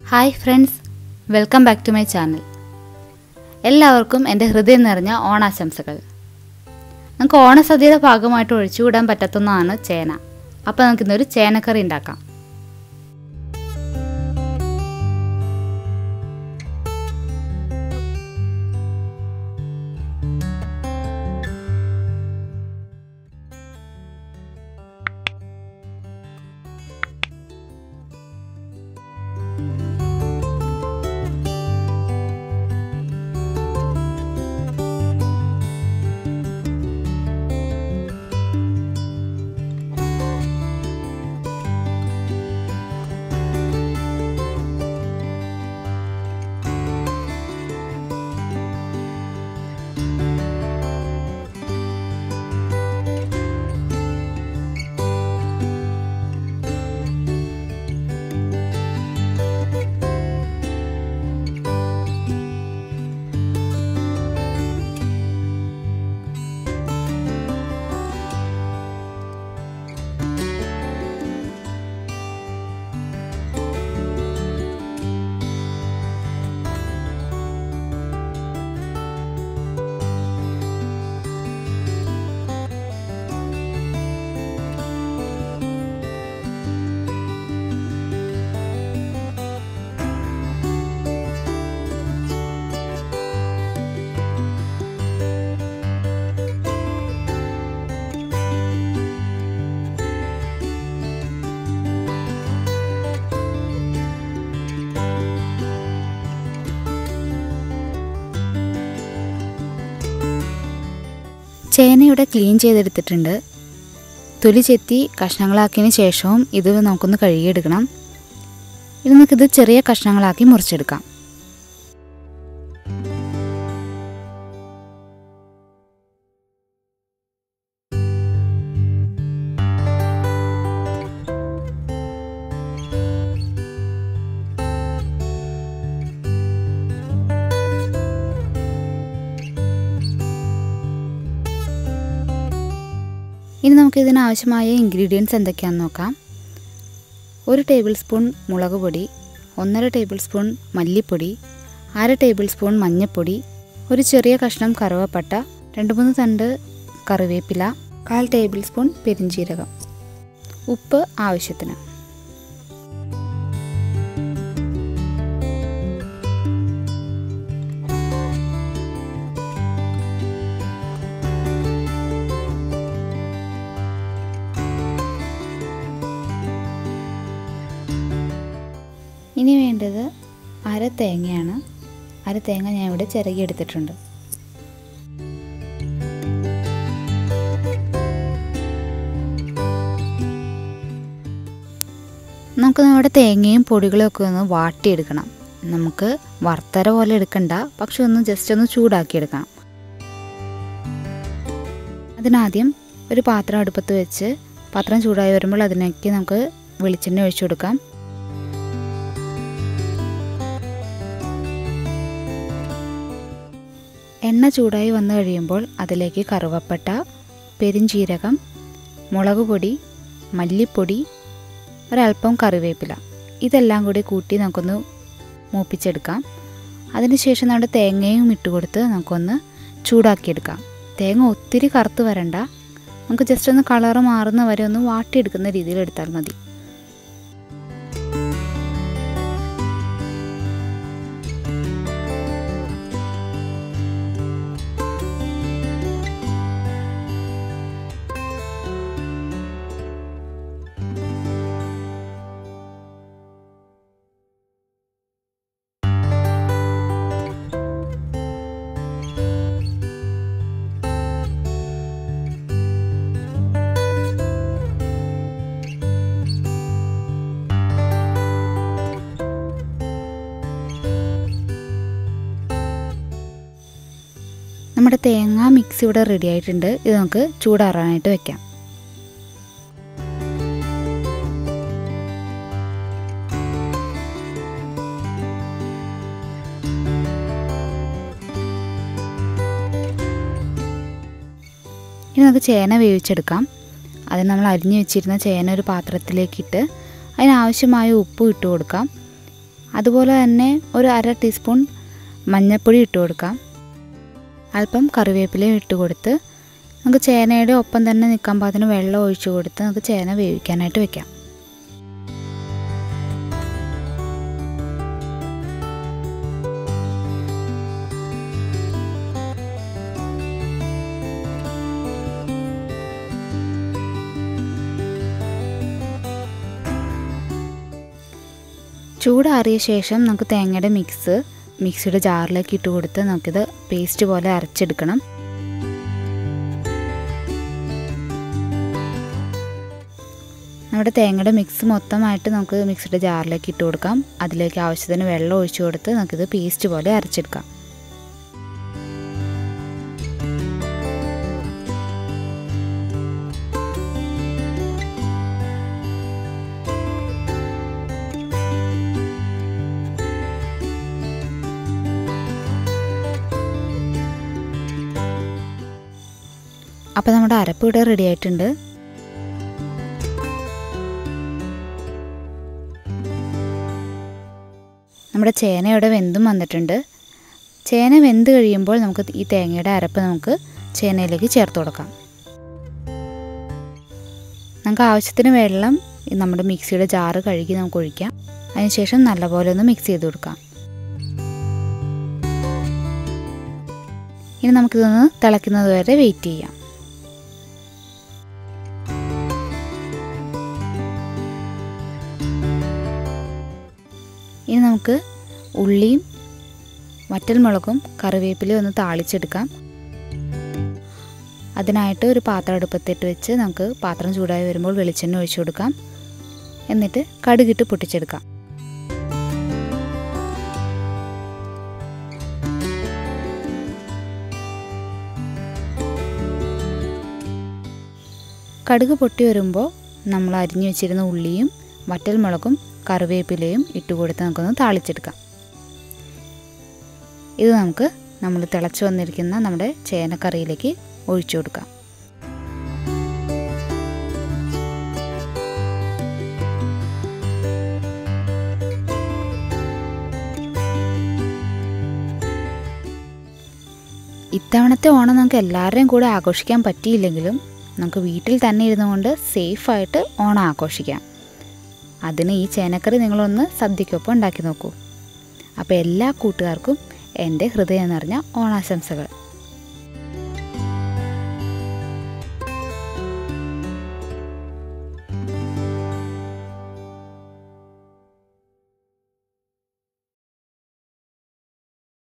hi friends welcome back to my channel എല്ലാവർക്കും എൻ്റെ ഹൃദയം നിറഞ്ഞ ഓണാശംസകൾ നമുക്ക് ഓണസദ്യയുടെ ഭാഗമായിട്ട് ഒഴിച്ചുകൂടാൻ പറ്റാത്തൊന്നാണ് ചേന അപ്പോൾ നമുക്കിന്നൊരു ചേനക്കറി ഉണ്ടാക്കാം ചേന ഇവിടെ ക്ലീൻ ചെയ്തെടുത്തിട്ടുണ്ട് തൊലി ചെത്തി കഷ്ണങ്ങളാക്കിയതിന് ശേഷവും ഇത് നമുക്കൊന്ന് കഴുകിയെടുക്കണം ഇത് നമുക്കിത് ചെറിയ കഷ്ണങ്ങളാക്കി മുറിച്ചെടുക്കാം ഇനി നമുക്ക് ഇതിന് ആവശ്യമായ ഇൻഗ്രീഡിയൻസ് എന്തൊക്കെയാണെന്ന് നോക്കാം ഒരു ടേബിൾ സ്പൂൺ മുളക് പൊടി ഒന്നര ടേബിൾ സ്പൂൺ മല്ലിപ്പൊടി അര ടേബിൾ സ്പൂൺ മഞ്ഞൾപ്പൊടി ഒരു ചെറിയ കഷ്ണം കറുവപ്പട്ട രണ്ട് മൂന്ന് തണ്ട് കറിവേപ്പില കാൽ ടേബിൾ സ്പൂൺ പെരിഞ്ചീരകം ഉപ്പ് ആവശ്യത്തിന് ഇനി വേണ്ടത് അര തേങ്ങയാണ് അര തേങ്ങ ഞാൻ ഇവിടെ ചിരകി എടുത്തിട്ടുണ്ട് നമുക്ക് നമ്മുടെ തേങ്ങയും പൊടികളും ഒക്കെ ഒന്ന് വാട്ടിയെടുക്കണം നമുക്ക് വറുത്തര പോലെ എടുക്കണ്ട പക്ഷെ ഒന്ന് ജസ്റ്റ് ഒന്ന് ചൂടാക്കി എടുക്കണം അതിനാദ്യം ഒരു പാത്രം അടുപ്പത്ത് വെച്ച് പാത്രം ചൂടായി വരുമ്പോൾ അതിലേക്ക് നമുക്ക് വെളിച്ചെണ്ണ ഒഴിച്ചു കൊടുക്കാം എണ്ണ ചൂടായി വന്നു കഴിയുമ്പോൾ അതിലേക്ക് കറുവപ്പട്ട പെരിഞ്ചീരകം മുളക് പൊടി മല്ലിപ്പൊടി ഒരല്പം കറിവേപ്പില ഇതെല്ലാം കൂടി കൂട്ടി നമുക്കൊന്ന് മൂപ്പിച്ചെടുക്കാം അതിനുശേഷം നമ്മുടെ തേങ്ങയും ഇട്ട് കൊടുത്ത് നമുക്കൊന്ന് ചൂടാക്കിയെടുക്കാം തേങ്ങ ഒത്തിരി കറുത്ത് വരണ്ട നമുക്ക് ജസ്റ്റ് ഒന്ന് കളറ് മാറുന്ന വരെ ഒന്ന് വാട്ടിയെടുക്കുന്ന രീതിയിൽ എടുത്താൽ മതി നമ്മുടെ തേങ്ങ മിക്സ് ഇവിടെ റെഡി ആയിട്ടുണ്ട് ഇത് നമുക്ക് ചൂടാറാനായിട്ട് വെക്കാം ഇനി നമുക്ക് ചേന വേവിച്ചെടുക്കാം അതിന് നമ്മൾ അരിഞ്ഞു വെച്ചിരുന്ന ചേന ഒരു പാത്രത്തിലേക്കിട്ട് അതിനാവശ്യമായ ഉപ്പ് ഇട്ട് കൊടുക്കാം അതുപോലെ തന്നെ ഒരു അര ടീസ്പൂൺ മഞ്ഞൾപ്പൊടി ഇട്ട് കൊടുക്കാം അല്പം കറിവേപ്പിലയും ഇട്ട് കൊടുത്ത് നമുക്ക് ചേനയുടെ ഒപ്പം തന്നെ നിൽക്കാൻ പാകത്തിന് വെള്ളം ഒഴിച്ചു കൊടുത്ത് നമുക്ക് ചേന വേവിക്കാനായിട്ട് വെക്കാം ചൂടാറിയ ശേഷം നമുക്ക് തേങ്ങയുടെ മിക്സ് മിക്സിയുടെ ജാറിലേക്ക് ഇട്ട് കൊടുത്ത് നമുക്കിത് പേസ്റ്റ് പോലെ അരച്ചെടുക്കണം നമ്മുടെ തേങ്ങയുടെ മിക്സ് മൊത്തമായിട്ട് നമുക്ക് മിക്സിയുടെ ജാറിലേക്ക് ഇട്ട് കൊടുക്കാം അതിലേക്ക് ആവശ്യത്തിന് വെള്ളം ഒഴിച്ചു കൊടുത്ത് നമുക്കിത് പേസ്റ്റ് പോലെ അരച്ചെടുക്കാം അപ്പോൾ നമ്മുടെ അരപ്പ് ഇവിടെ റെഡി ആയിട്ടുണ്ട് നമ്മുടെ ചേന ഇവിടെ വെന്തും വന്നിട്ടുണ്ട് ചേന വെന്ത് കഴിയുമ്പോൾ നമുക്ക് ഈ തേങ്ങയുടെ അരപ്പ് നമുക്ക് ചേനയിലേക്ക് ചേർത്ത് കൊടുക്കാം നമുക്ക് ആവശ്യത്തിന് വെള്ളം നമ്മുടെ മിക്സിയുടെ ജാറ് കഴുകി നമുക്ക് ഒഴിക്കാം അതിനുശേഷം നല്ലപോലെ ഒന്ന് മിക്സ് ചെയ്ത് കൊടുക്കാം ഇനി നമുക്കിതൊന്ന് തിളയ്ക്കുന്നത് വരെ വെയിറ്റ് ചെയ്യാം ഇനി നമുക്ക് ഉള്ളിയും വറ്റൽമുളകും കറിവേപ്പിലയും ഒന്ന് താളിച്ചെടുക്കാം അതിനായിട്ട് ഒരു പാത്രം അടുപ്പത്തിട്ട് വെച്ച് നമുക്ക് പാത്രം ചൂടായി വരുമ്പോൾ വെളിച്ചെണ്ണ ഒഴിച്ചു കൊടുക്കാം എന്നിട്ട് കടുകിട്ട് പൊട്ടിച്ചെടുക്കാം കടുക് പൊട്ടി വരുമ്പോൾ നമ്മൾ അരിഞ്ഞു വെച്ചിരുന്ന ഉള്ളിയും വറ്റൽമുളകും കറിവേപ്പിലയും ഇട്ട് കൊടുത്ത് നമുക്കൊന്ന് താളിച്ചെടുക്കാം ഇത് നമുക്ക് നമ്മൾ തിളച്ച് വന്നിരിക്കുന്ന നമ്മുടെ ചേനക്കറിയിലേക്ക് ഒഴിച്ചു കൊടുക്കാം ഇത്തവണത്തെ ഓണം നമുക്ക് എല്ലാവരുടെയും കൂടെ ആഘോഷിക്കാൻ പറ്റിയില്ലെങ്കിലും നമുക്ക് വീട്ടിൽ തന്നെ ഇരുന്നുകൊണ്ട് സേഫായിട്ട് ഓണം ആഘോഷിക്കാം അതിന് ഈ ചേനക്കറി നിങ്ങളൊന്ന് സദ്യക്കൊപ്പം ഉണ്ടാക്കി നോക്കൂ അപ്പോൾ എല്ലാ കൂട്ടുകാർക്കും എൻ്റെ ഹൃദയം നിറഞ്ഞ ഓണാശംസകൾ